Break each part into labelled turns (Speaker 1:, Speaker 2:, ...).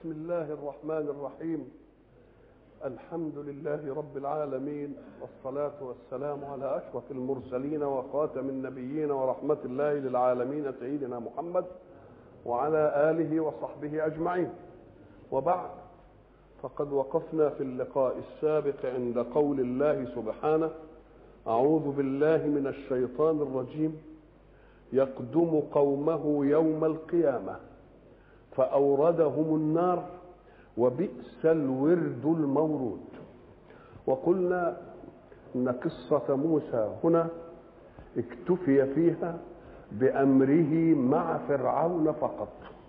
Speaker 1: بسم الله الرحمن الرحيم الحمد لله رب العالمين والصلاة والسلام على أشرف المرسلين وخاتم النبيين ورحمة الله للعالمين سيدنا محمد وعلى آله وصحبه أجمعين وبعد فقد وقفنا في اللقاء السابق عند قول الله سبحانه أعوذ بالله من الشيطان الرجيم يقدم قومه يوم القيامة فأوردهم النار وبئس الورد المورود وقلنا ان قصه موسى هنا اكتفي فيها بامره مع فرعون فقط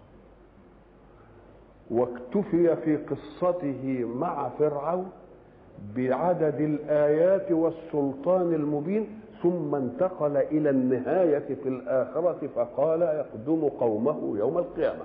Speaker 1: واكتفي في قصته مع فرعون بعدد الايات والسلطان المبين ثم انتقل الى النهايه في الاخره فقال يقدم قومه يوم القيامه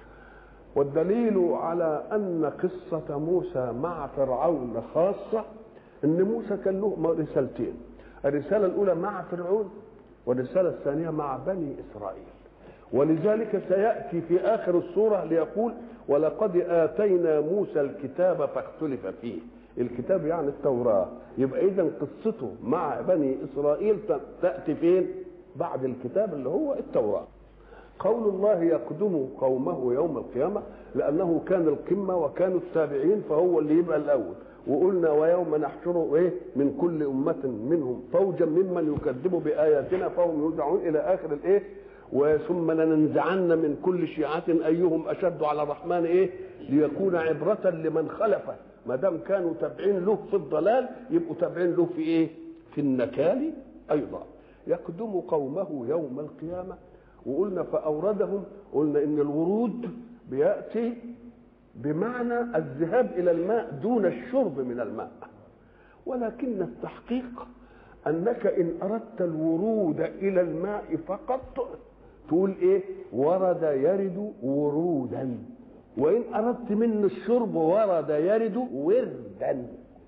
Speaker 1: والدليل على ان قصه موسى مع فرعون خاصه ان موسى كان له رسالتين الرساله الاولى مع فرعون والرساله الثانيه مع بني اسرائيل ولذلك سياتي في اخر السوره ليقول ولقد اتينا موسى الكتاب فاختلف فيه الكتاب يعني التوراه يبقى اذا قصته مع بني اسرائيل تاتي فين بعد الكتاب اللي هو التوراه قول الله يقدم قومه يوم القيامة لأنه كان القمة وكانوا التابعين فهو اللي يبقى الأول وقلنا ويوم نحشر إيه من كل أمة منهم فوجا ممن يكذب بآياتنا فهم يوزعون إلى آخر الإيه وثم لننزعن من كل شيعة أيهم أشد على الرحمن إيه ليكون عبرة لمن خلفه ما دام كانوا تابعين له في الضلال يبقوا تابعين له في إيه في النكال أيضا يقدم قومه يوم القيامة وقلنا فأوردهم قلنا إن الورود بيأتي بمعنى الذهاب إلى الماء دون الشرب من الماء ولكن التحقيق أنك إن أردت الورود إلى الماء فقط تقول إيه ورد يرد ورودا وإن أردت منه الشرب ورد يرد وردا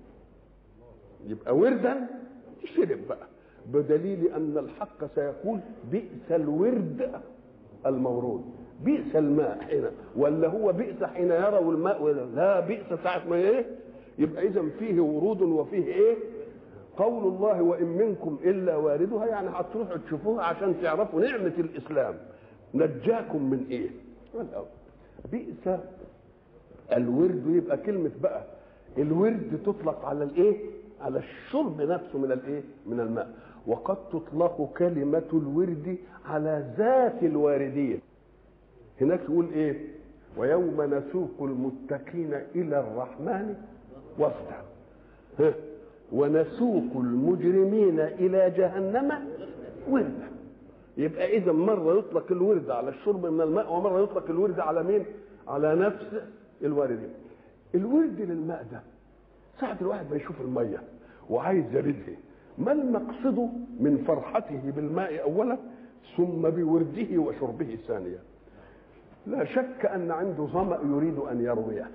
Speaker 1: يبقى وردا تشرب بقى بدليل ان الحق سيقول بئس الورد المورود بئس الماء حين ولا هو بئس حين يروا الماء ولا لا بئس ساعة ما ايه يبقى اذا فيه ورود وفيه ايه قول الله وان منكم الا واردها يعني هتروحوا تشوفوها عشان تعرفوا نعمة الاسلام نجاكم من ايه بئس الورد يبقى كلمة بقى الورد تطلق على الايه على الشرب نفسه من الايه من الماء وقد تطلق كلمة الورد على ذات الواردين هناك يقول ايه ويوم نسوق المتقين الى الرحمن وفدا ونسوق المجرمين الى جهنم وردا يبقى اذا مره يطلق الورد على الشرب من الماء ومره يطلق الورد على مين على نفس الواردين الورد للماء ده ساعة الواحد ما يشوف المية وعايز يردها ما المقصد من فرحته بالماء أولا ثم بورده وشربه ثانيا لا شك أن عنده ظمأ يريد أن يرويه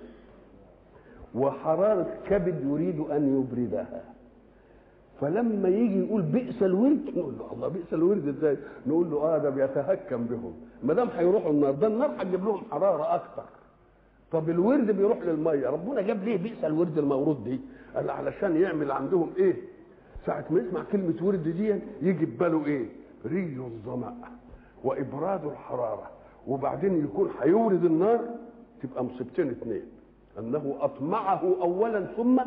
Speaker 1: وحرارة كبد يريد أن يبردها فلما يجي يقول بئس الورد نقول له الله بئس الورد ازاي؟ نقول له اه ده بيتهكم بهم ما دام هيروحوا النار ده النار هتجيب لهم حراره اكثر طب الورد بيروح للميه ربنا جاب ليه بئس الورد المورود دي قال علشان يعمل عندهم ايه ساعة ما يسمع كلمة ورد دي يجي في باله ايه ري الظمأ وإبراد الحرارة وبعدين يكون هيورد النار تبقى مصيبتين اتنين أنه أطمعه أولا ثم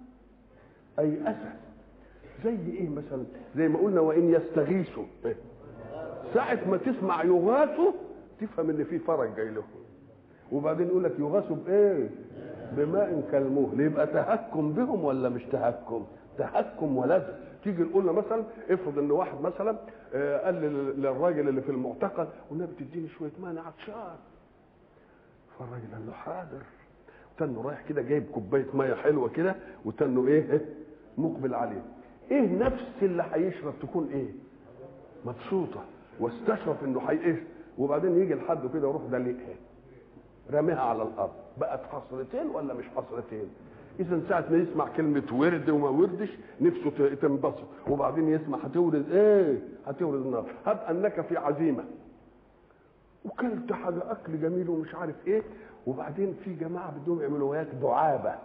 Speaker 1: أي أسى زي إيه مثلا زي ما قلنا وإن يستغيثوا إيه؟ ساعة ما تسمع يغاثوا تفهم إن في فرج جاي لهم وبعدين يقول لك يغاثوا بايه بماء كالمهل يبقى تهكم بهم ولا مش تهكم تهكم ولازم تيجي نقول مثلا افرض ان واحد مثلا قال للراجل اللي في المعتقل والنبي تديني شويه ماء انا عطشان فالراجل قال له حاضر تنه رايح كده جايب كوبايه ميه حلوه كده وتنه ايه مقبل عليه ايه نفس اللي هيشرب تكون ايه مبسوطه واستشرف انه هي ايه وبعدين يجي لحد كده يروح دليقها رميها على الارض بقت حصرتين ولا مش حصرتين اذا ساعه ما يسمع كلمه ورد وما وردش نفسه تنبسط وبعدين يسمع هتورد ايه هتورد النار هب انك في عزيمه وكلت حاجه اكل جميل ومش عارف ايه وبعدين في جماعه بدهم يعملوا وياك دعابه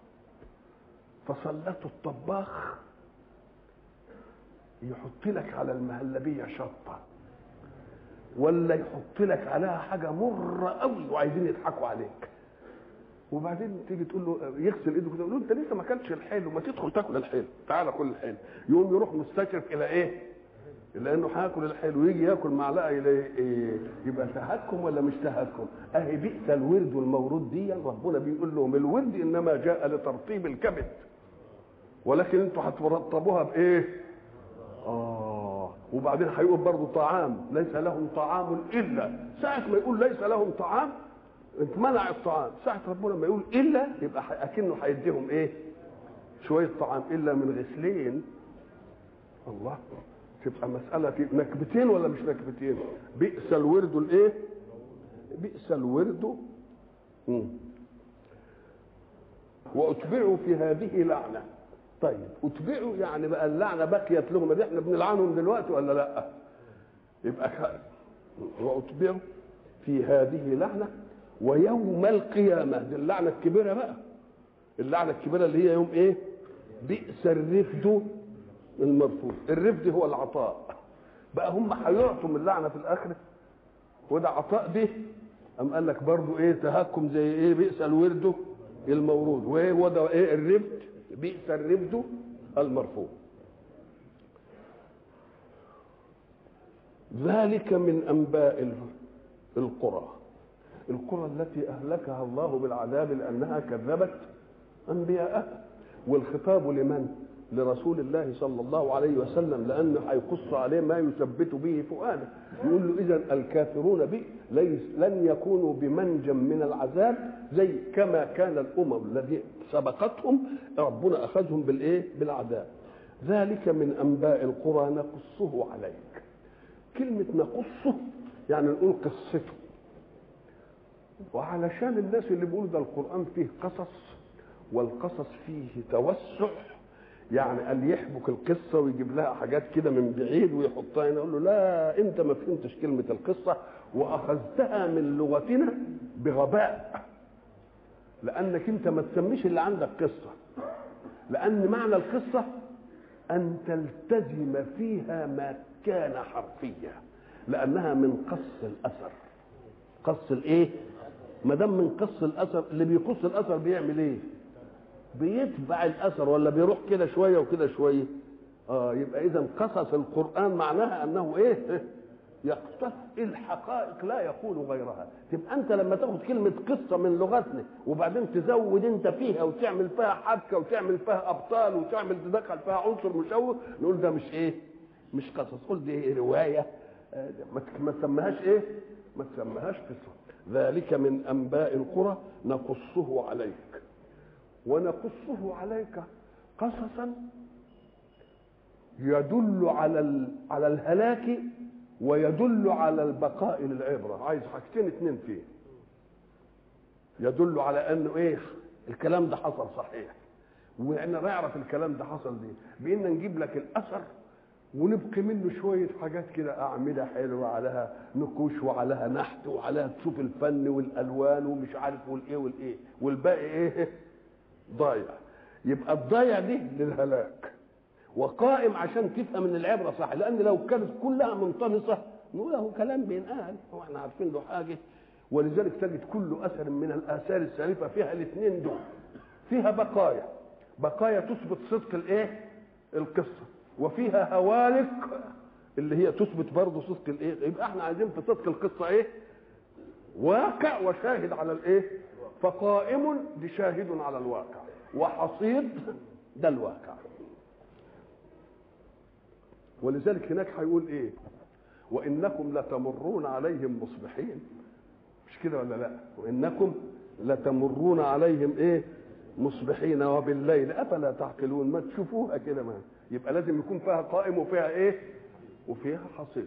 Speaker 1: فسلطوا الطباخ يحط لك على المهلبيه شطه ولا يحط لك عليها حاجه مره قوي وعايزين يضحكوا عليك وبعدين تيجي تقول له يغسل ايده كده يقول له انت لسه ما اكلتش الحلو ما تدخل تاكل الحلو تعالى كل الحلو يقوم يروح مستشرف الى ايه؟ لانه هياكل الحلو يجي ياكل معلقه يلاقي ايه؟ يبقى تهكم ولا مش تهكم؟ اهي بئس الورد والمورود دي ربنا بيقول لهم الورد انما جاء لترطيب الكبد ولكن انتوا هترطبوها بايه؟ اه وبعدين هيقول برضه طعام ليس لهم طعام الا ساعه ما يقول ليس لهم طعام اتمنع الطعام ساعة ربنا ما يقول إلا يبقى أكنه هيديهم إيه شوية طعام إلا من غسلين الله تبقى مسألة في نكبتين ولا مش نكبتين بئس الورد الإيه بئس الورد مم. وأتبعوا في هذه لعنة طيب أتبعوا يعني بقى اللعنة بقيت لهم دي احنا بنلعنهم دلوقتي ولا لا يبقى خ... وأتبعوا في هذه لعنة ويوم القيامة دي اللعنة الكبيرة بقى اللعنة الكبيرة اللي هي يوم ايه بئس الرفد المرفوض الرفد هو العطاء بقى هم هيعطوا من اللعنة في الآخرة وده عطاء به أم قال لك برضو ايه تهكم زي ايه بئس الورد المورود وايه وده ايه الرفد بئس الرفد المرفوض ذلك من أنباء القرى القرى التي اهلكها الله بالعذاب لانها كذبت انبياءها والخطاب لمن لرسول الله صلى الله عليه وسلم لانه هيقص عليه ما يثبت به فؤاده يقول له اذا الكافرون به ليس لن يكونوا بمنجم من العذاب زي كما كان الامم الذي سبقتهم ربنا اخذهم بالايه بالعذاب ذلك من انباء القرى نقصه عليك كلمه نقصه يعني نقول قصته وعلشان الناس اللي بيقولوا ده القرآن فيه قصص والقصص فيه توسع يعني قال يحبك القصة ويجيب لها حاجات كده من بعيد ويحطها هنا يقول له لا أنت ما فهمتش كلمة القصة وأخذتها من لغتنا بغباء لأنك أنت ما تسميش اللي عندك قصة لأن معنى القصة أن تلتزم فيها ما كان حرفيا لأنها من قص الأثر قص الإيه؟ ما دام من قص الاثر اللي بيقص الاثر بيعمل ايه بيتبع الاثر ولا بيروح كده شويه وكده شويه اه يبقى اذا قصص القران معناها انه ايه يقتص الحقائق لا يقول غيرها تبقى انت لما تاخد كلمه قصه من لغتنا وبعدين تزود انت فيها وتعمل فيها حبكه وتعمل فيها ابطال وتعمل تدخل فيها عنصر مشوه نقول ده مش ايه مش قصص قول دي إيه روايه آه ما تسميهاش ايه ما تسميهاش قصه ذلك من انباء القرى نقصه عليك ونقصه عليك قصصا يدل على على الهلاك ويدل على البقاء للعبره عايز حاجتين اتنين فيه يدل على انه ايه الكلام ده حصل صحيح واحنا نعرف الكلام ده حصل ليه بان نجيب لك الاثر ونبقي منه شوية حاجات كده أعمدة حلوة عليها نقوش وعليها نحت وعليها تشوف الفن والألوان ومش عارف والإيه والإيه والباقي إيه ضايع يبقى الضايع دي للهلاك وقائم عشان تفهم ان العبره صح لان لو كانت كلها منطمسه نقول له كلام بينقال هو احنا عارفين له حاجه ولذلك تجد كل اثر من الاثار السالفه فيها الاثنين دول فيها بقايا بقايا تثبت صدق الايه القصه وفيها هوالك اللي هي تثبت برضه صدق الايه يبقى احنا عايزين في صدق القصه ايه واقع وشاهد على الايه فقائم دي شاهد على الواقع وحصيد ده الواقع ولذلك هناك هيقول ايه وانكم لتمرون عليهم مصبحين مش كده ولا لا وانكم لتمرون عليهم ايه مصبحين وبالليل افلا تعقلون ما تشوفوها كده ما يبقى لازم يكون فيها قائم وفيها ايه وفيها حصيد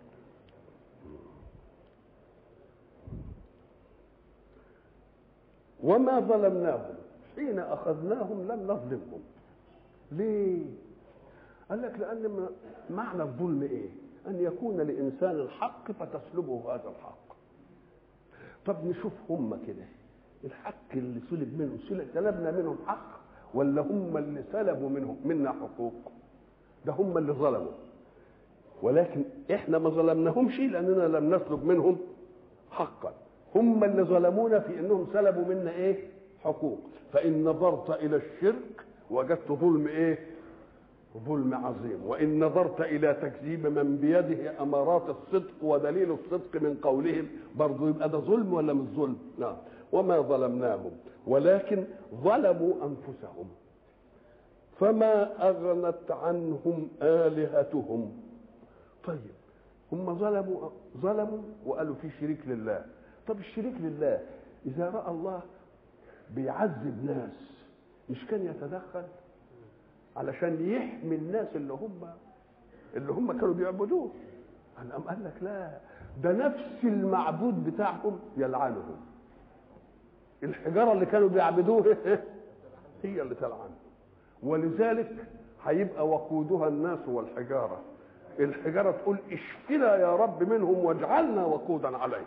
Speaker 1: وما ظلمناهم حين اخذناهم لم نظلمهم ليه قال لك لان معنى الظلم ايه ان يكون لانسان الحق فتسلبه هذا الحق طب نشوف هم كده الحق اللي سلب منهم سلبنا منهم حق ولا هم اللي سلبوا منهم منا حقوق ده هم اللي ظلموا ولكن احنا ما ظلمناهمش لاننا لم نسلب منهم حقا هم اللي ظلمونا في انهم سلبوا منا ايه حقوق فان نظرت الى الشرك وجدت ظلم ايه ظلم عظيم وان نظرت الى تكذيب من بيده امارات الصدق ودليل الصدق من قولهم برضه يبقى ده ظلم ولا مش ظلم نعم وما ظلمناهم ولكن ظلموا انفسهم فما اغنت عنهم الهتهم طيب هم ظلموا ظلموا وقالوا في شريك لله طب الشريك لله اذا راى الله بيعذب ناس مش كان يتدخل علشان يحمي الناس اللي هم اللي هم كانوا بيعبدوه قام قال لك لا ده نفس المعبود بتاعهم يلعنهم الحجاره اللي كانوا بيعبدوه هي اللي تلعنهم ولذلك هيبقى وقودها الناس والحجاره الحجاره تقول اشفنا يا رب منهم واجعلنا وقودا عليهم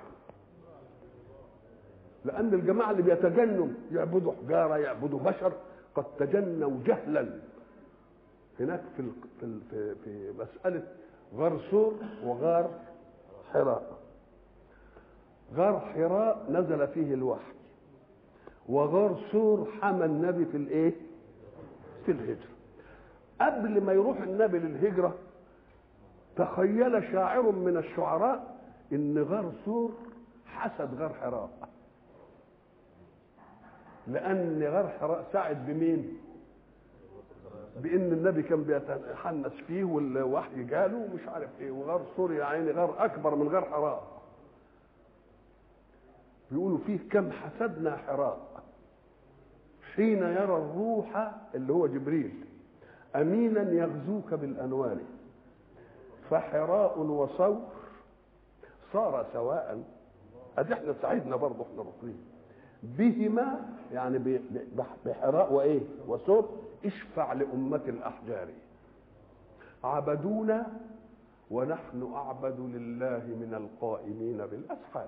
Speaker 1: لان الجماعه اللي بيتجنوا يعبدوا حجاره يعبدوا بشر قد تجنوا جهلا هناك في في في, في مساله غار سور وغار حراء غار حراء نزل فيه الوحي وغار سور حمى النبي في الايه في الهجره قبل ما يروح النبي للهجره تخيل شاعر من الشعراء ان غار سور حسد غار حراء لان غار حراء ساعد بمين بان النبي كان بيتحنس فيه والوحي جاله ومش عارف ايه وغار سور يا عيني غار اكبر من غار حراء بيقولوا فيه كم حسدنا حراء حين يرى الروح اللي هو جبريل امينا يغزوك بالانوار فحراء وصور صار سواء ادي احنا سعيدنا برضه احنا رسولين بهما يعني بحراء وايه وثور اشفع لأمة الأحجار عبدونا ونحن أعبد لله من القائمين بالأسحار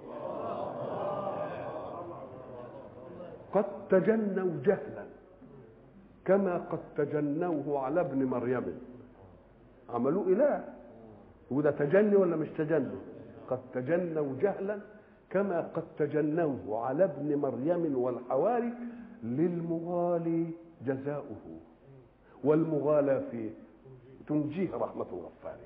Speaker 1: قد تجنوا جهلا كما قد تجنوه على ابن مريم عملوه إله وده تجني ولا مش تجني قد تجنوا جهلا كما قد تجنوه على ابن مريم والحواري للمغالي جزاؤه والمغالى فيه تنجيه رحمة الغفار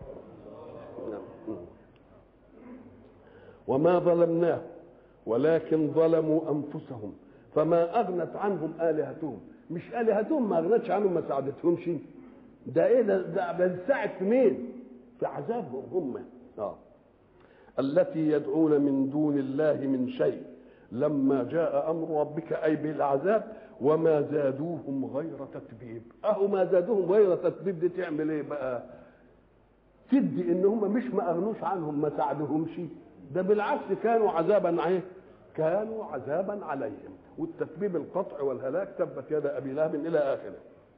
Speaker 1: وما ظلمناه ولكن ظلموا أنفسهم فما أغنت عنهم آلهتهم مش آلهتهم ما أغنتش عنهم ما ساعدتهمش ده إيه ده, ده بنساعد في مين؟ في عذابهم هم آه. التي يدعون من دون الله من شيء لما جاء امر ربك اي بالعذاب وما زادوهم غير تتبيب اهو ما زادوهم غير تتبيب دي تعمل ايه بقى تدي ان هم مش ما اغنوش عنهم ما ساعدوهمش ده بالعكس كانوا عذابا ايه كانوا عذابا عليهم والتتبيب القطع والهلاك تبت يد ابي لهب الى اخره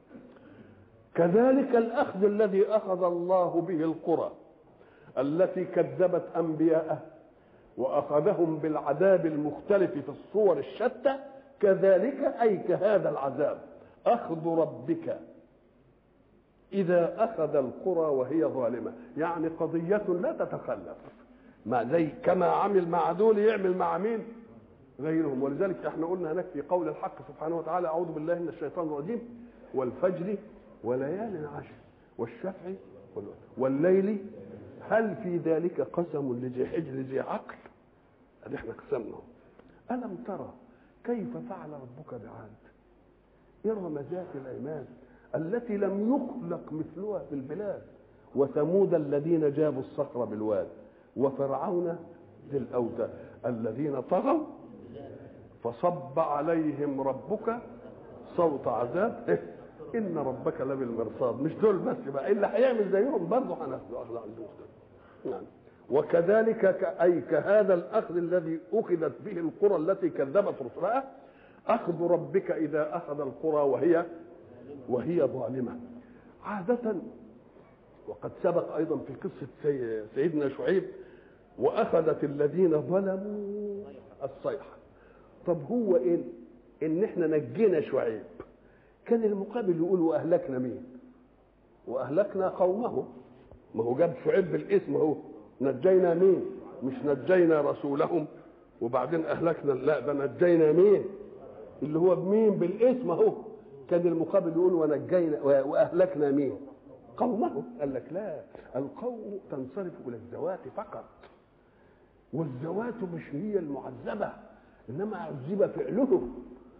Speaker 1: كذلك الاخذ الذي اخذ الله به القرى التي كذبت انبياءه واخذهم بالعذاب المختلف في الصور الشتى كذلك اي كهذا العذاب اخذ ربك اذا اخذ القرى وهي ظالمه يعني قضيه لا تتخلف ما زي كما عمل مع دول يعمل مع مين غيرهم ولذلك احنا قلنا هناك في قول الحق سبحانه وتعالى اعوذ بالله من الشيطان الرجيم والفجر وليال عشر والشفع والليل هل في ذلك قسم لذي حجر ذي عقل ادي احنا قسمنا الم ترى كيف فعل ربك بعاد ارم ذات العماد التي لم يخلق مثلها في البلاد وثمود الذين جابوا الصخر بالواد وفرعون ذي الاوتاد الذين طغوا فصب عليهم ربك صوت عذاب ان ربك لبالمرصاد مش دول بس بقى اللي هيعمل زيهم برضه هناخده اخذ عندهم نعم وكذلك اي كهذا الاخذ الذي اخذت به القرى التي كذبت رسلها اخذ ربك اذا اخذ القرى وهي وهي ظالمه عاده وقد سبق ايضا في قصه سيدنا شعيب واخذت الذين ظلموا الصيحه طب هو ايه ان احنا نجينا شعيب كان المقابل يقول واهلكنا مين واهلكنا قومه ما هو جاب شعيب بالاسم اهو نجينا مين مش نجينا رسولهم وبعدين اهلكنا لا ده نجينا مين اللي هو بمين بالاسم اهو كان المقابل يقول ونجينا واهلكنا مين قومه قال لك لا القوم تنصرف الى الذوات فقط والذوات مش هي المعذبه انما عذب فعلهم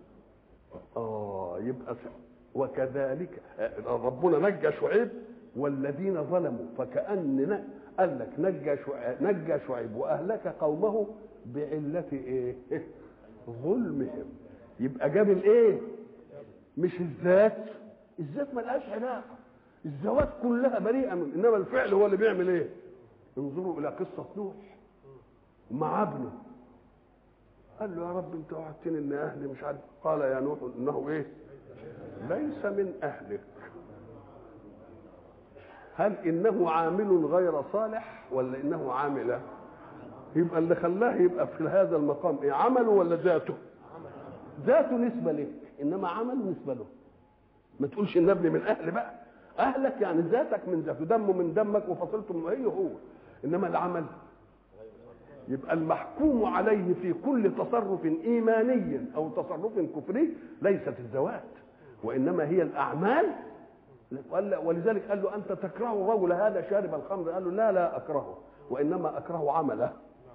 Speaker 1: اه يبقى وكذلك ربنا نجى شعيب والذين ظلموا فكأن قال لك نجى شعيب, نجى شعيب واهلك قومه بعلة ايه؟ ظلمهم يبقى جاب الايه؟ مش الذات الذات ملهاش علاقه الذوات كلها بريئه من انما الفعل هو اللي بيعمل ايه؟ انظروا الى قصه نوح مع ابنه قال له يا رب انت وعدتني ان اهلي مش عارف قال يا نوح انه ايه؟ ليس من اهلك هل انه عامل غير صالح ولا انه عامل يبقى اللي خلاه يبقى في هذا المقام ايه عمله ولا ذاته ذاته نسبه لك انما عمله نسبه له ما تقولش ان ابني من اهل بقى اهلك يعني ذاتك من ذاته دمه من دمك وفصلته من هي هو انما العمل يبقى المحكوم عليه في كل تصرف ايماني او تصرف كفري ليست الذوات وانما هي الاعمال ولذلك قال له انت تكره الرجل هذا شارب الخمر قال له لا لا اكرهه وانما اكره عمله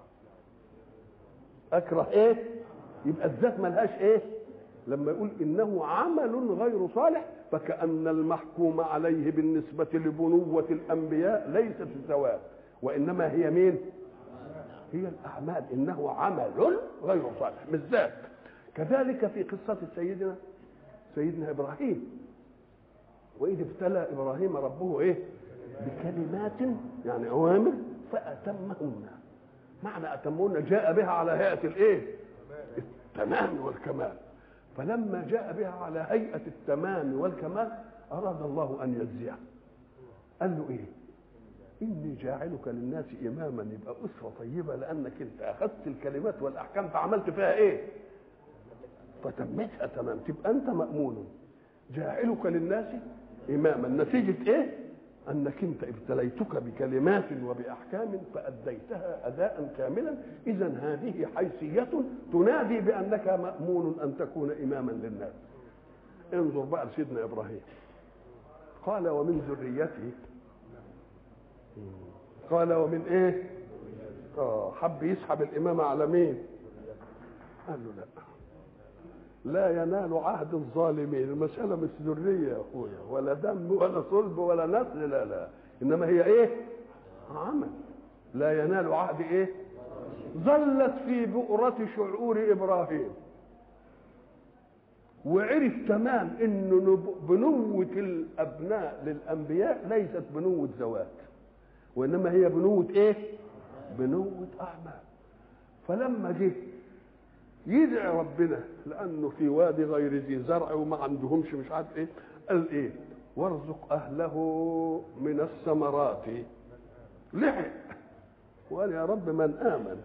Speaker 1: اكره ايه يبقى الذات ملهاش ايه لما يقول انه عمل غير صالح فكأن المحكوم عليه بالنسبة لبنوة الأنبياء ليست الذوات وإنما هي مين؟ هي الأعمال إنه عمل غير صالح مش ذات كذلك في قصة سيدنا سيدنا إبراهيم وإذ ابتلى إبراهيم ربه إيه؟ بكلمات يعني أوامر فأتمهن معنى أتمهن جاء بها على هيئة الإيه؟ التمام والكمال فلما جاء بها على هيئة التمام والكمال أراد الله أن يجزيه قال له إيه إني جاعلك للناس إماما يبقى أسرة طيبة لأنك أنت أخذت الكلمات والأحكام فعملت فيها إيه فتمتها تمام تبقى أنت مأمون جاعلك للناس إماما نتيجة إيه أنك أنت ابتليتك بكلمات وبأحكام فأديتها أداء كاملا إذا هذه حيثية تنادي بأنك مأمون أن تكون إماما للناس انظر بقى لسيدنا إبراهيم قال ومن ذريته قال ومن إيه آه حب يسحب الإمامة على مين قال له لا لا ينال عهد الظالمين المسألة مش ذرية يا أخويا ولا دم ولا صلب ولا نسل لا لا إنما هي إيه عمل لا ينال عهد إيه ظلت في بؤرة شعور إبراهيم وعرف تمام ان بنوة الابناء للانبياء ليست بنوة زواج وانما هي بنوة ايه بنوة اعمال فلما جه يدعي ربنا لانه في وادي غير ذي زرع وما عندهمش مش عارف ايه قال ايه وارزق اهله من الثمرات لحق وقال يا رب من امن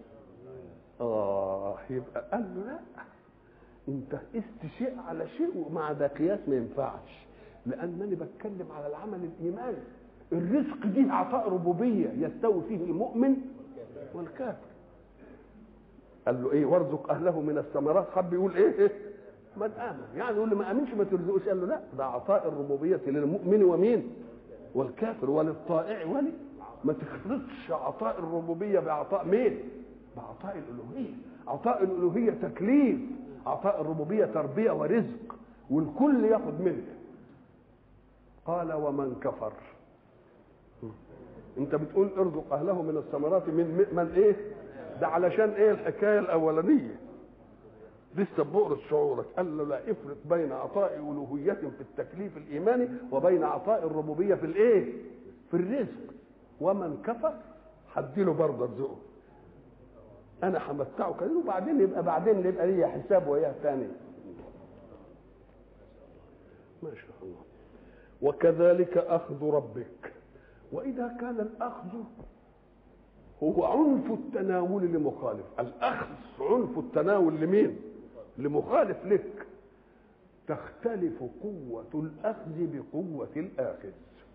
Speaker 1: اه يبقى قال له لا انت قست شيء على شيء ومع ده قياس ما ينفعش لانني بتكلم على العمل الايماني الرزق دي عطاء ربوبيه يستوي فيه المؤمن والكافر قال له ايه وارزق اهله من الثمرات حب يقول ايه, إيه؟ من امن يعني يقول لي ما امنش ما ترزقوش قال له لا ده عطاء الربوبيه للمؤمن ومين والكافر وللطائع ولي ما تخلطش عطاء الربوبيه بعطاء مين بعطاء الالوهيه عطاء الالوهيه تكليف عطاء الربوبيه تربيه ورزق والكل ياخد منه قال ومن كفر انت بتقول ارزق اهله من الثمرات من من ايه ده علشان ايه الحكايه الاولانيه لسه بؤرة شعورك قال له لا افرق بين عطاء الوهية في التكليف الايماني وبين عطاء الربوبيه في الايه في الرزق ومن كفر هديله برضه رزقه انا همتعه كده وبعدين يبقى بعدين يبقى ليا حساب وياه ثاني ما شاء الله وكذلك اخذ ربك واذا كان الاخذ هو عنف التناول لمخالف الاخذ عنف التناول لمين لمخالف لك تختلف قوة الأخذ بقوة الآخذ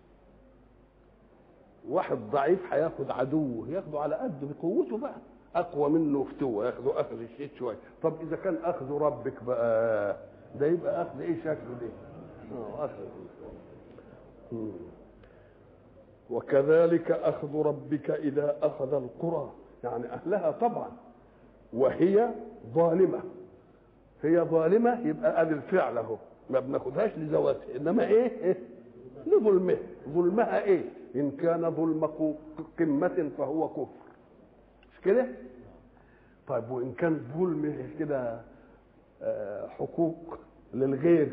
Speaker 1: واحد ضعيف هياخد عدوه ياخده على قد بقوته بقى اقوى منه فتوه ياخده اخذ الشيء شويه طب اذا كان اخذ ربك بقى ده يبقى اخذ ايه شكله ده اه اخذ مم. وكذلك اخذ ربك اذا اخذ القرى يعني اهلها طبعا وهي ظالمه هي ظالمه يبقى ادي الفعل اهو ما بناخدهاش لذواتها انما ايه, إيه؟ لظلمها ظلمها ايه ان كان ظلم قمه فهو كفر مش كده طيب وان كان ظلم كده آه، حقوق للغير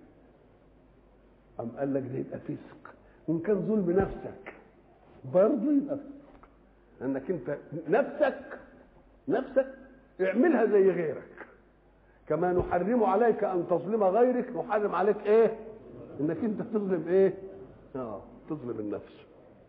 Speaker 1: أم قال لك ده يبقى فسق وإن كان ظلم نفسك برضه يبقى فسق لأنك أنت نفسك نفسك اعملها زي غيرك كما نحرم عليك أن تظلم غيرك نحرم عليك إيه؟ إنك أنت تظلم إيه؟ آه تظلم النفس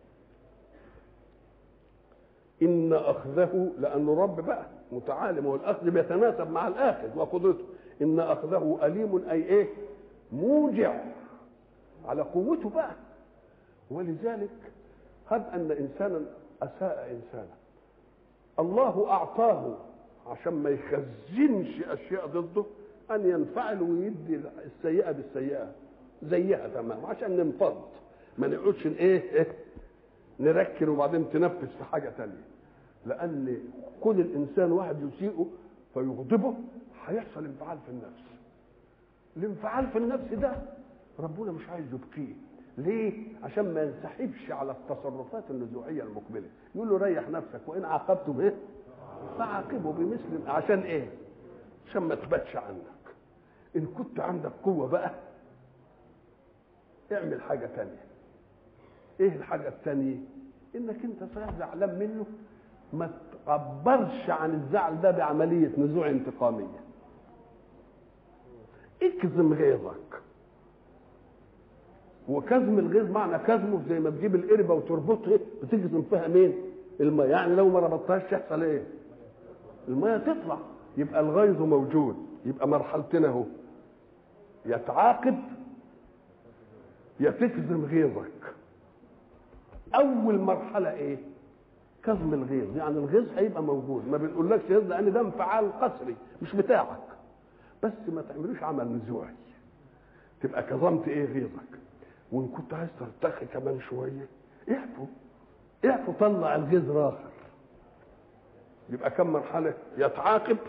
Speaker 1: إن أخذه لأنه رب بقى متعالم والأخذ بيتناسب مع الآخذ وقدرته إن أخذه أليم أي إيه؟ موجع على قوته بقى ولذلك هب ان انسانا اساء انسانا الله اعطاه عشان ما يخزنش اشياء ضده ان ينفعل ويدي السيئه بالسيئه زيها تمام عشان ننفض ما نقعدش ايه ايه نركن وبعدين تنفذ في حاجه تانية لان كل الانسان واحد يسيئه فيغضبه هيحصل انفعال في النفس الانفعال في النفس ده ربنا مش عايز يبقيه ليه عشان ما ينسحبش على التصرفات النزوعيه المقبله يقول له ريح نفسك وان عاقبتم ايه فعاقبوا بمثل عشان ايه عشان ما تباتش عنك ان كنت عندك قوه بقى اعمل حاجه تانية ايه الحاجه التانية انك انت صحيح زعلان منه ما تعبرش عن الزعل ده بعمليه نزوع انتقاميه اكظم غيظك وكظم الغيظ معنى كظمه زي ما تجيب القربه وتربطها بتجزم فيها مين؟ الميه يعني لو ما ربطتهاش يحصل ايه؟ الميه تطلع يبقى الغيظ موجود يبقى مرحلتين اهو يا تعاقب يا تكظم غيظك اول مرحله ايه؟ كظم الغيظ يعني الغيظ هيبقى موجود ما بنقولكش غيظ لان ده انفعال قسري مش بتاعك بس ما تعملوش عمل نزوعي تبقى كظمت ايه غيظك وان كنت عايز ترتخي كمان شويه اعفو اعفو طلع الغيظ راخر يبقى كم مرحله يا تعاقب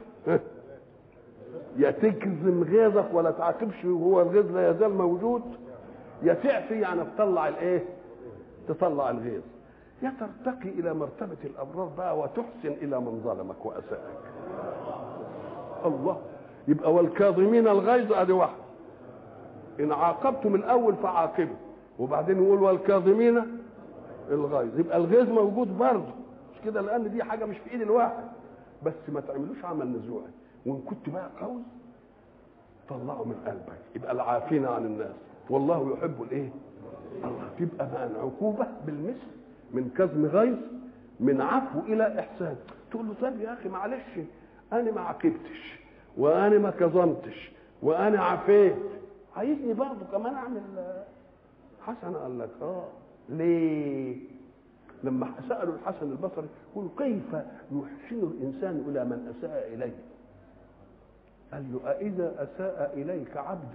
Speaker 1: يا تكظم غيظك ولا تعاقبش وهو الغيظ لا يزال موجود يا تعفي يعني تطلع الايه تطلع الغيظ يا ترتقي الى مرتبه الابرار بقى وتحسن الى من ظلمك واساءك الله يبقى والكاظمين الغيظ ادي واحده ان عاقبتم الاول فعاقبوا وبعدين يقول والكاظمين الغيظ يبقى الغيظ موجود برضه مش كده لان دي حاجه مش في ايد الواحد بس ما تعملوش عمل نزوعي وان كنت بقى قوي طلعه من قلبك يبقى العافين عن الناس والله يحب الايه الله تبقى بقى عقوبه بالمثل من كظم غيظ من عفو الى احسان تقول له طيب يا اخي معلش انا ما عاقبتش وانا ما كظمتش وانا عفيت عايزني برضه كمان اعمل حسن قال لك اه ليه لما سالوا الحسن البصري يقول كيف يحسن الانسان الى من اساء اليه قال له أإذا أساء إليك عبد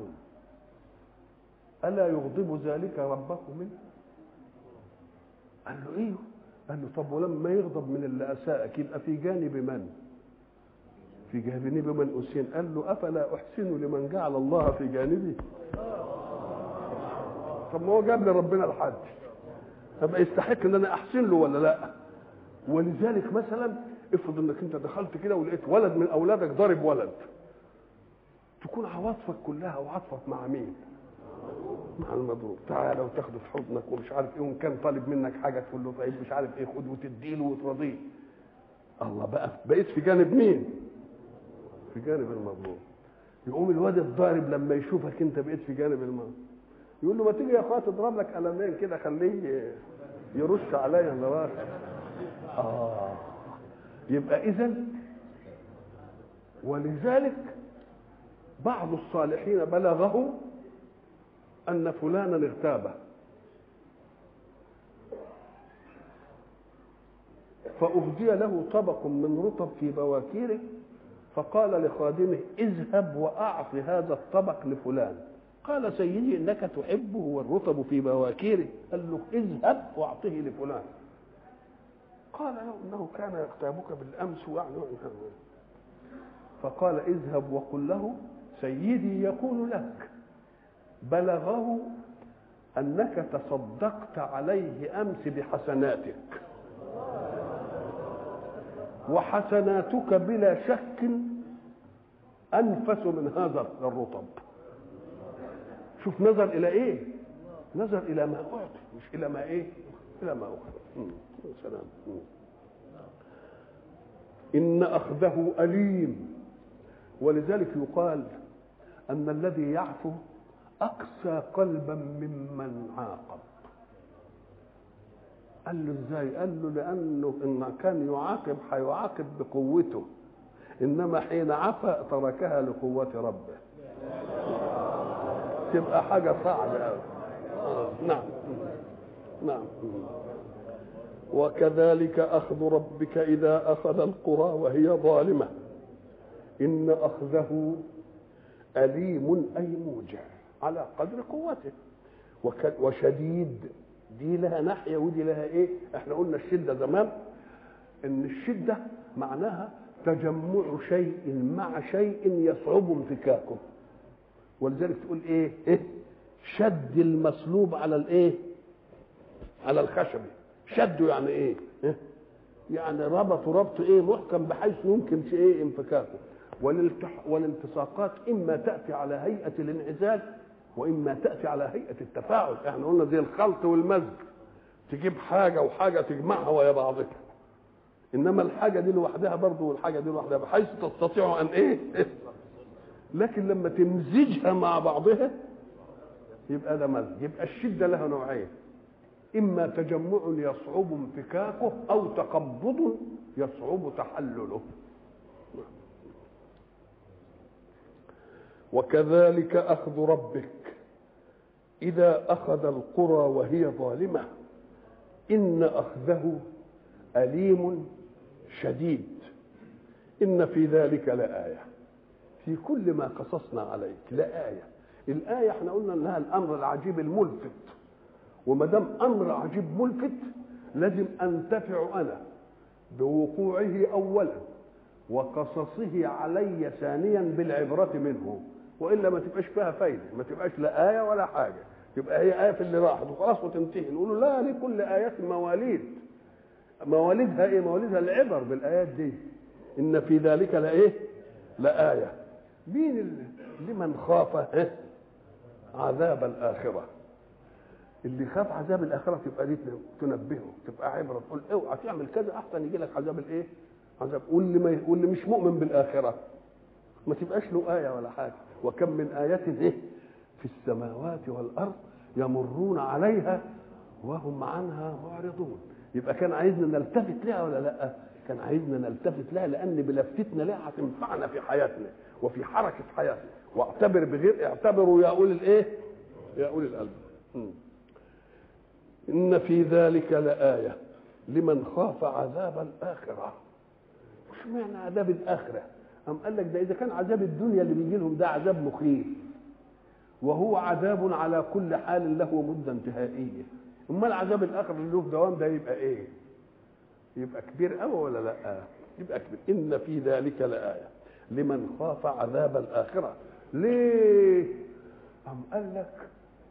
Speaker 1: ألا يغضب ذلك ربه منه قال له ايه قال له طب ولما يغضب من اللي اساءك يبقى في جانب من في جانب من اسين قال له افلا احسن لمن جعل الله في جانبي طب ما هو جاب لي ربنا الحج طب يستحق ان انا احسن له ولا لا ولذلك مثلا افرض انك انت دخلت كده ولقيت ولد من اولادك ضارب ولد تكون عواطفك كلها وعاطفك مع مين مع المضروب تعالى وتاخده في حضنك ومش عارف ايه وان كان طالب منك حاجه تقول له طيب مش عارف ايه خد وتديله وترضيه الله بقى بقيت في جانب مين في جانب المظلوم يقوم الواد الضارب لما يشوفك انت بقيت في جانب المظلوم يقول له ما تيجي يا اخويا تضرب لك قلمين كده خليه يرش عليا النوار اه يبقى اذا ولذلك بعض الصالحين بلغه أن فلانا اغتابه فأهدي له طبق من رطب في بواكيره فقال لخادمه اذهب وأعط هذا الطبق لفلان قال سيدي إنك تحبه والرطب في بواكيره قال له اذهب وأعطه لفلان قال له إنه كان يغتابك بالأمس ويعني فقال اذهب وقل له سيدي يقول لك بلغه أنك تصدقت عليه أمس بحسناتك وحسناتك بلا شك انفس من هذا الرطب شوف نظر الى ايه نظر الى ما اعطي مش الى ما ايه الى ما اخذ سلام ان اخذه اليم ولذلك يقال ان الذي يعفو اقسى قلبا ممن عاقب قال له ازاي قال له لانه ان كان يعاقب هيعاقب بقوته انما حين عفا تركها لقوه ربه تبقى حاجه صعبه قوي نعم نعم وكذلك اخذ ربك اذا اخذ القرى وهي ظالمه ان اخذه اليم اي موجع على قدر قوته وشديد دي لها ناحيه ودي لها ايه احنا قلنا الشده زمان ان الشده معناها تجمع شيء مع شيء يصعب انفكاكه ولذلك تقول ايه, إيه؟ شد المصلوب على الايه على الخشب شده يعني ايه, إيه؟ يعني ربطه ربط ايه محكم بحيث يمكن ايه انفكاكه والالتح... والالتصاقات اما تاتي على هيئه الانعزال واما تاتي على هيئه التفاعل احنا قلنا زي الخلط والمزج تجيب حاجه وحاجه تجمعها ويا بعضها انما الحاجه دي لوحدها برضه والحاجه دي لوحدها بحيث تستطيع ان ايه لكن لما تمزجها مع بعضها يبقى ده مزج يبقى الشده لها نوعين اما تجمع يصعب انفكاكه او تقبض يصعب تحلله وكذلك اخذ ربك اذا اخذ القرى وهي ظالمه ان اخذه اليم شديد ان في ذلك لايه في كل ما قصصنا عليك لايه الايه احنا قلنا انها الامر العجيب الملفت وما دام امر عجيب ملفت لازم انتفع انا بوقوعه اولا وقصصه علي ثانيا بالعبره منه والا ما تبقاش فيها فايده ما تبقاش لا ايه ولا حاجه تبقى هي ايه في اللي راحت وخلاص وتنتهي نقول لا لكل ايات مواليد مواليدها ايه مواليدها العبر بالايات دي ان في ذلك لايه لايه مين اللي لمن خاف إيه؟ عذاب الاخره اللي خاف عذاب الاخره تبقى دي تنبهه تبقى عبره تقول اوعى تعمل كذا احسن يجي لك عذاب الايه عذاب واللي ما واللي مش مؤمن بالاخره ما تبقاش له ايه ولا حاجه وكم من ايه ايه في السماوات والارض يمرون عليها وهم عنها معرضون يبقى كان عايزنا نلتفت لها ولا لا كان عايزنا نلتفت لها لان بلفتنا لها هتنفعنا في حياتنا وفي حركه حياتنا واعتبر بغير اعتبروا يا اولي الايه يا اولي الالباب ان في ذلك لايه لمن خاف عذاب الاخره مش معنى عذاب الاخره أم قال لك ده إذا كان عذاب الدنيا اللي بيجي لهم ده عذاب مخيف وهو عذاب على كل حال له مدة انتهائية أمال عذاب الآخر اللي له في دوام ده يبقى إيه؟ يبقى كبير قوي ولا لا؟ يبقى كبير إن في ذلك لآية لمن خاف عذاب الآخرة ليه؟ أم قال لك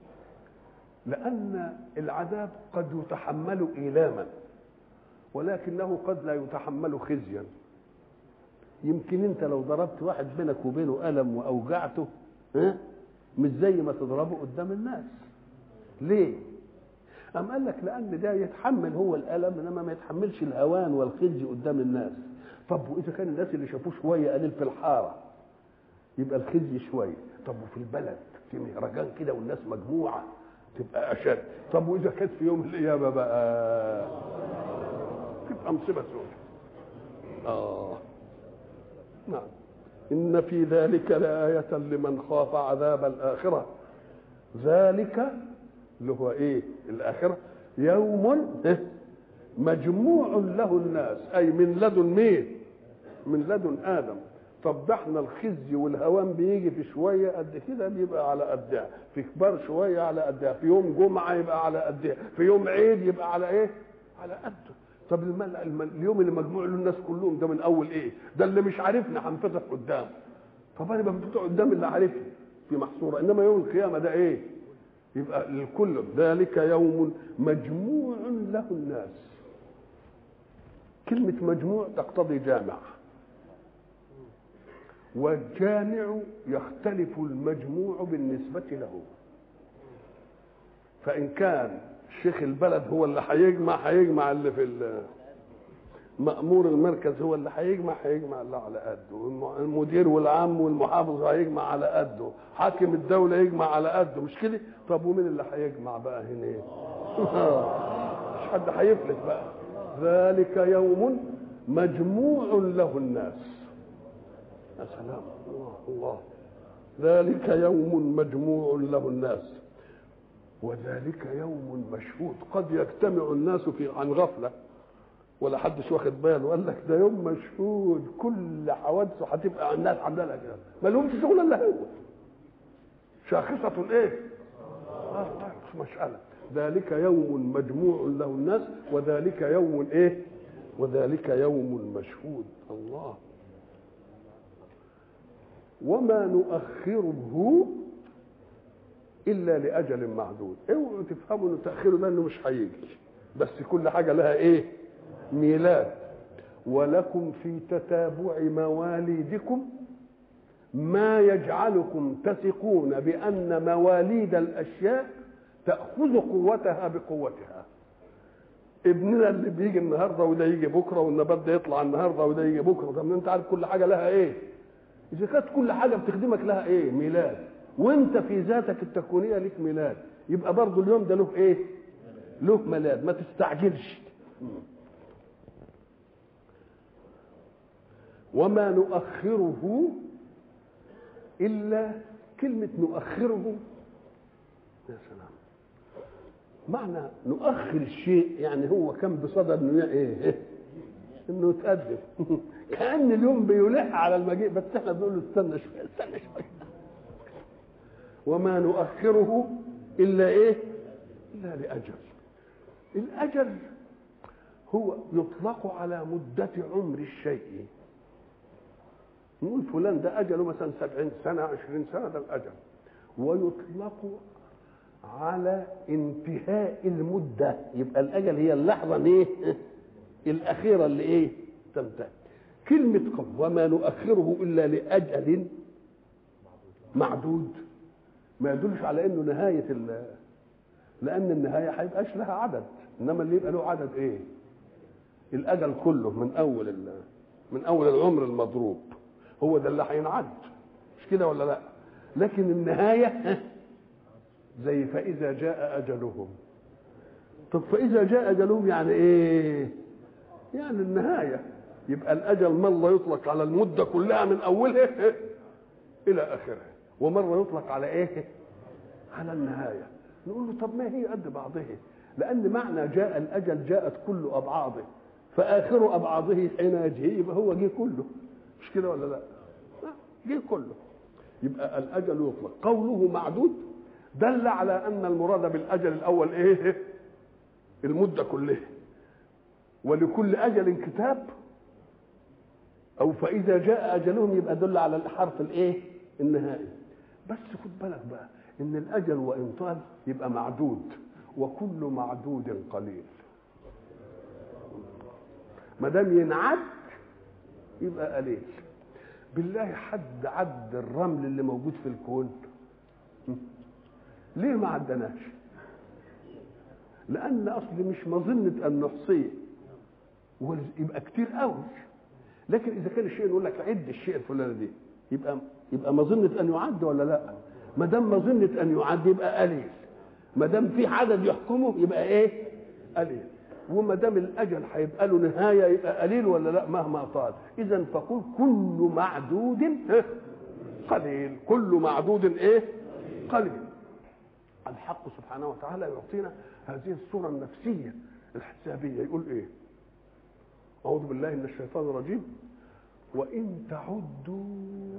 Speaker 1: لأن العذاب قد يتحمل إيلاما ولكنه قد لا يتحمل خزيا يمكن انت لو ضربت واحد بينك وبينه الم واوجعته ها مش زي ما تضربه قدام الناس ليه أم قال لك لأن ده يتحمل هو الألم إنما ما يتحملش الهوان والخزي قدام الناس طب وإذا كان الناس اللي شافوه شوية قليل في الحارة يبقى الخزي شوية طب وفي البلد في مهرجان كده والناس مجموعة تبقى أشد طب وإذا كانت في يوم القيامة بقى تبقى مصيبة سودة آه نعم إن في ذلك لآية لمن خاف عذاب الآخرة ذلك اللي هو إيه الآخرة يوم مجموع له الناس أي من لدن مين من لدن آدم طب ده احنا الخزي والهوان بيجي في شويه قد كده بيبقى على قدها في كبار شويه على قدها في يوم جمعه يبقى على قدها في يوم عيد يبقى على ايه على قده طب المل... المل... اليوم اللي مجموع له الناس كلهم ده من اول ايه ده اللي مش عارفني هنفتح قدام طب انا بفتح قدام اللي عارفني في محصوره انما يوم القيامه ده ايه يبقى الكل ذلك يوم مجموع له الناس كلمة مجموع تقتضي جامع والجامع يختلف المجموع بالنسبة له فإن كان شيخ البلد هو اللي هيجمع هيجمع اللي في مأمور المركز هو اللي هيجمع هيجمع اللي على قده المدير والعام والمحافظ هيجمع على قده حاكم الدولة يجمع على قده مش كده طب ومين اللي هيجمع بقى هنا مش حد هيفلت بقى ذلك يوم مجموع له الناس يا سلام الله الله ذلك يوم مجموع له الناس وذلك يوم مشهود قد يجتمع الناس في عن غفله ولا حدش واخد باله قال لك ده يوم مشهود كل حوادثه هتبقى الناس عامله لها كده ما لهمش شغل الا هو شاخصة ايه؟ آه مش مسألة ذلك يوم مجموع له الناس وذلك يوم ايه؟ وذلك يوم مشهود الله وما نؤخره الا لاجل معدود اوعوا تفهموا ان تاخيره ده انه مش هيجي بس كل حاجه لها ايه ميلاد ولكم في تتابع مواليدكم ما يجعلكم تثقون بان مواليد الاشياء تاخذ قوتها بقوتها ابننا اللي بيجي النهارده وده يجي بكره والنبات ده يطلع النهارده وده يجي بكره طب انت عارف كل حاجه لها ايه اذا كانت كل حاجه بتخدمك لها ايه ميلاد وانت في ذاتك التكوينيه ليك ميلاد يبقى برضه اليوم ده له ايه له ميلاد ما تستعجلش وما نؤخره الا كلمه نؤخره يا سلام معنى نؤخر الشيء يعني هو كان بصدد انه ايه انه يتقدم كان اليوم بيلح على المجيء بس احنا بنقول له استنى شويه استنى شويه وما نؤخره الا ايه الا لاجل الاجل هو يطلق على مدة عمر الشيء نقول فلان ده أجله مثلا سبعين سنة عشرين سنة ده الأجل ويطلق على انتهاء المدة يبقى الأجل هي اللحظة ايه الأخيرة اللي إيه تنتهي كلمة قول وما نؤخره إلا لأجل معدود ما يدلش على انه نهايه ال لان النهايه هيبقاش لها عدد انما اللي يبقى له عدد ايه الاجل كله من اول ال... من اول العمر المضروب هو ده اللي هينعد مش كده ولا لا لكن النهايه زي فاذا جاء اجلهم طب فاذا جاء اجلهم يعني ايه يعني النهايه يبقى الاجل مره يطلق على المده كلها من اولها الى اخرها ومره يطلق على ايه على النهايه نقول له طب ما هي قد بعضها لان معنى جاء الاجل جاءت كل ابعاضه فاخر ابعاضه حين يجي يبقى هو جه كله مش كده ولا لا جه كله يبقى الاجل يطلق قوله معدود دل على ان المراد بالاجل الاول ايه المده كلها ولكل اجل كتاب او فاذا جاء اجلهم يبقى دل على الحرف الايه النهائي بس خد بالك بقى ان الاجل وان طال يبقى معدود وكل معدود قليل ما دام ينعد يبقى قليل بالله حد عد الرمل اللي موجود في الكون ليه ما عدناش لان اصل مش مظنه ان نحصيه يبقى كتير قوي لكن اذا كان الشيء يقول لك عد الشيء الفلاني دي يبقى يبقى مظنه ان يعد ولا لا ما دام مظنه ان يعد يبقى قليل ما دام في عدد يحكمه يبقى ايه قليل وما دام الاجل هيبقى له نهايه يبقى قليل ولا لا مهما طال اذا فقل كل معدود إيه؟ قليل كل معدود ايه قليل الحق سبحانه وتعالى يعطينا هذه الصوره النفسيه الحسابيه يقول ايه اعوذ بالله من الشيطان الرجيم وان تعدوا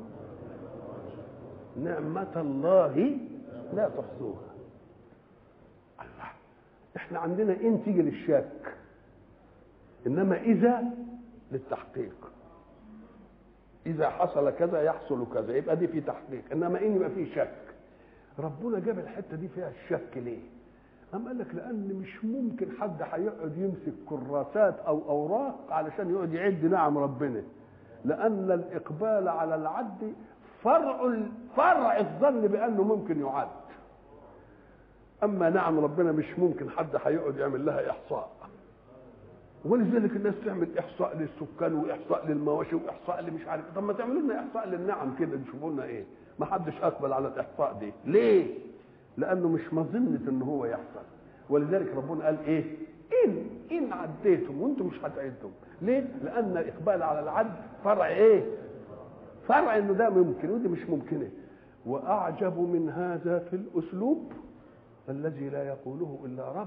Speaker 1: نعمه الله لا تحصوها الله احنا عندنا ان تيجي للشك انما اذا للتحقيق اذا حصل كذا يحصل كذا يبقى دي في تحقيق انما ان يبقى في شك ربنا جاب الحته دي فيها الشك ليه أم قال لك لأن مش ممكن حد هيقعد يمسك كراسات أو أوراق علشان يقعد يعد نعم ربنا لأن الإقبال على العد فرع فرع الظن بأنه ممكن يعد أما نعم ربنا مش ممكن حد هيقعد يعمل لها إحصاء ولذلك الناس تعمل إحصاء للسكان وإحصاء للمواشي وإحصاء اللي مش عارف طب ما تعملوا لنا إحصاء للنعم كده نشوفوا لنا إيه ما حدش أقبل على الإحصاء دي ليه؟ لانه مش مظنه ان هو يحصل ولذلك ربنا قال ايه ان ان عديتم وانتم مش هتعدوا ليه لان الاقبال على العد فرع ايه فرع انه ده ممكن ودي مش ممكنه واعجب من هذا في الاسلوب الذي لا يقوله الا رب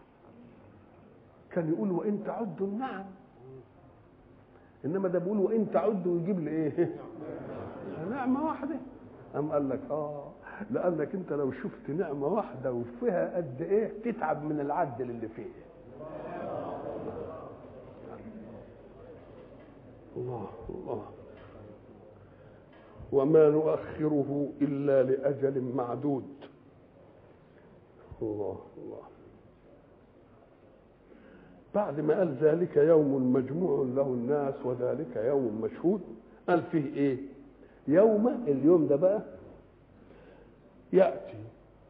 Speaker 1: كان يقول وان تعدوا النعم انما ده بيقول وان تعدوا يجيب لي ايه نعمه واحده أم قال لك اه لانك انت لو شفت نعمه واحده وفيها قد ايه تتعب من العدل اللي فيه الله الله وما نؤخره الا لاجل معدود الله الله بعد ما قال ذلك يوم مجموع له الناس وذلك يوم مشهود قال فيه ايه يوم اليوم ده بقى يأتي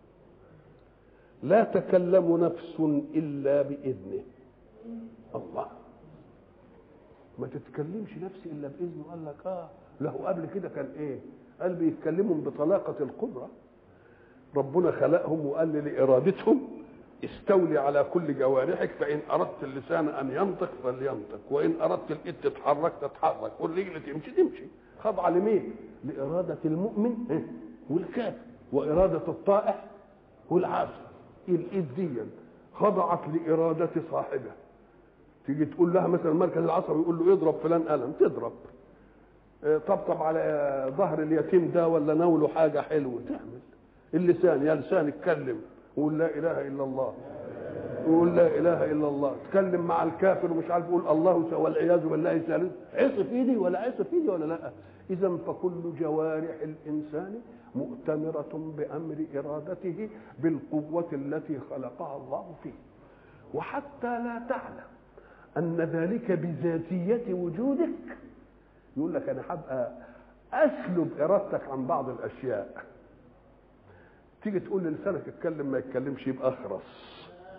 Speaker 1: لا تكلم نفس إلا بإذنه الله ما تتكلمش نفسي إلا بإذنه قال لك آه له قبل كده كان إيه قال بيتكلمهم بطلاقة القدرة ربنا خلقهم وقال لي لإرادتهم استولي على كل جوارحك فإن أردت اللسان أن ينطق فلينطق وإن أردت الإيد تتحرك تتحرك والرجل تمشي تمشي خضع لمين؟ لإرادة المؤمن والكافر وإرادة الطائع والعاصي الإيد دي خضعت لإرادة صاحبه تيجي تقول لها مثلا المركز العصبي يقول له اضرب فلان قلم تضرب طبطب على ظهر اليتيم ده ولا ناوله حاجة حلوة تعمل اللسان يا لسان اتكلم وقول لا إله إلا الله يقول لا اله الا الله تكلم مع الكافر ومش عارف يقول الله والعياذ بالله ثالث عصف ايدي ولا عصف ايدي ولا لا اذا فكل جوارح الانسان مؤتمره بامر ارادته بالقوه التي خلقها الله فيه وحتى لا تعلم ان ذلك بذاتيه وجودك يقول لك انا هبقى اسلب ارادتك عن بعض الاشياء تيجي تقول للسانك اتكلم ما يتكلمش يبقى اخرس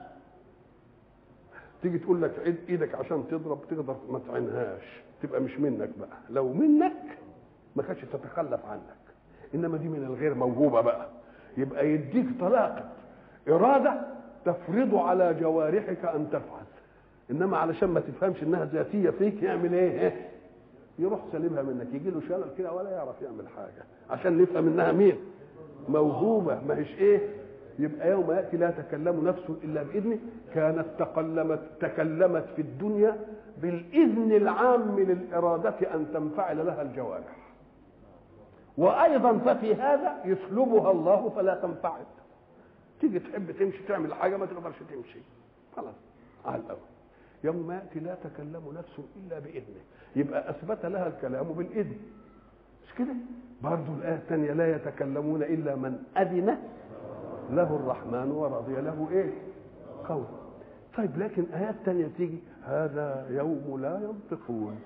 Speaker 1: تيجي تقول لك عيد ايدك عشان تضرب تقدر ما تعينهاش تبقى مش منك بقى لو منك ما كانتش تتخلف عنك انما دي من الغير موهوبه بقى يبقى يديك طلاقه اراده تفرض على جوارحك ان تفعل انما علشان ما تفهمش انها ذاتيه فيك يعمل ايه يروح سالبها منك يجي له شلل كده ولا يعرف يعمل حاجه عشان نفهم انها مين موهوبه ما هيش ايه يبقى يوم ياتي لا تكلم نفس الا باذنه كانت تكلمت تكلمت في الدنيا بالاذن العام للاراده ان تنفعل لها الجوارح وايضا ففي هذا يسلبها الله فلا تنفعل تيجي تحب تمشي تعمل حاجه ما تقدرش تمشي خلاص على الاول يوم ياتي لا تكلم نفس الا باذنه يبقى اثبت لها الكلام بالاذن مش كده برضه الايه الثانيه لا يتكلمون الا من اذن له الرحمن ورضي له ايه قول طيب لكن ايات تانية تيجي هذا يوم لا ينطقون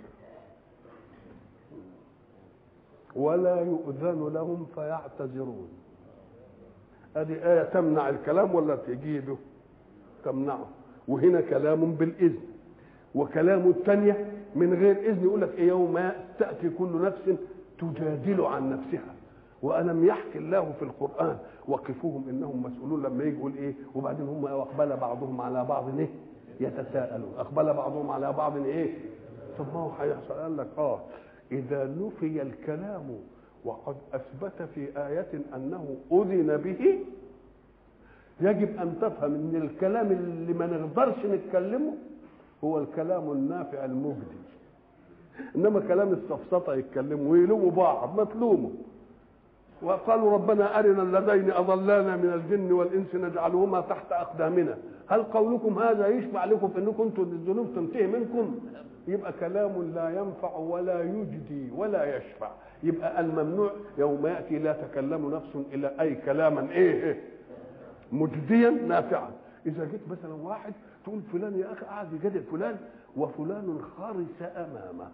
Speaker 1: ولا يؤذن لهم فيعتذرون هذه آية تمنع الكلام ولا تجيبه تمنعه وهنا كلام بالإذن وكلام الثانية من غير إذن يقول لك إيه يوم تأتي كل نفس تجادل عن نفسها والم يحكي الله في القران وقفوهم انهم مسؤولون لما يجي يقول ايه وبعدين هم واقبل بعضهم على بعض ايه يتساءلون اقبل بعضهم على بعض ايه طب ما هو هيحصل قال لك اه اذا نفي الكلام وقد اثبت في ايه انه اذن به يجب ان تفهم ان الكلام اللي ما نقدرش نتكلمه هو الكلام النافع المجدي انما كلام السفسطه يتكلموا ويلوموا بعض ما تلوموا وقالوا ربنا ارنا اللذين اضلانا من الجن والانس نجعلهما تحت اقدامنا هل قولكم هذا يشفع لكم في انكم انتم الذنوب تنتهي منكم يبقى كلام لا ينفع ولا يجدي ولا يشفع يبقى الممنوع يوم ياتي لا تكلم نفس الا اي كلاما ايه مجديا نافعا اذا جيت مثلا واحد تقول فلان يا اخي قاعد يجادل فلان وفلان خرس امامه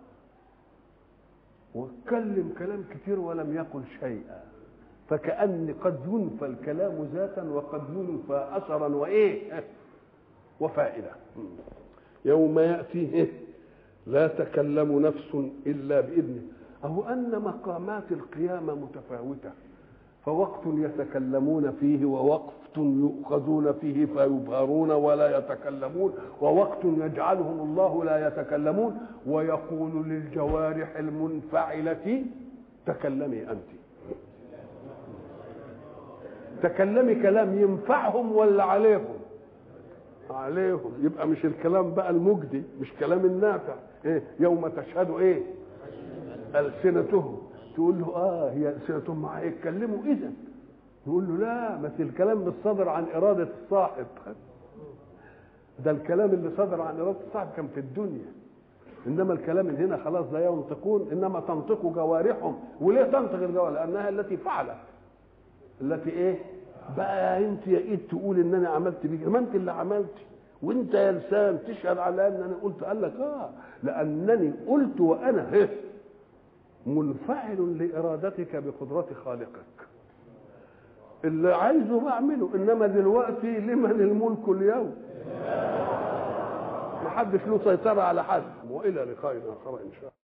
Speaker 1: واتكلم كلام كتير ولم يقل شيئا فكأن قد ينفى الكلام ذاتا وقد ينفى أثرا وإيه وفائدة يوم يأتي لا تكلم نفس إلا بإذنه أو أن مقامات القيامة متفاوتة فوقت يتكلمون فيه ووقت يؤخذون فيه فيبهرون ولا يتكلمون ووقت يجعلهم الله لا يتكلمون ويقول للجوارح المنفعلة تكلمي أنت تكلمي كلام ينفعهم ولا عليهم عليهم يبقى مش الكلام بقى المجدي مش كلام النافع ايه يوم تشهد ايه ألسنتهم تقول له اه هي ألسنتهم هيتكلموا اذا يقول له لا بس الكلام مش صادر عن إرادة الصاحب ده الكلام اللي صدر عن إرادة الصاحب كان في الدنيا إنما الكلام اللي هنا خلاص لا ينطقون إنما تنطق جوارحهم وليه تنطق الجوارح لأنها التي فعلت التي إيه بقى أنت يا إيد تقول إن أنا عملت بيك ما أنت اللي عملت وأنت يا لسان تشهد على أن أنا قلت قال لك آه لأنني قلت وأنا إيه منفعل لإرادتك بقدرة خالقك اللي عايزه بعمله انما دلوقتي لمن الملك اليوم محدش له سيطره على حد والى لقاء اخر ان شاء الله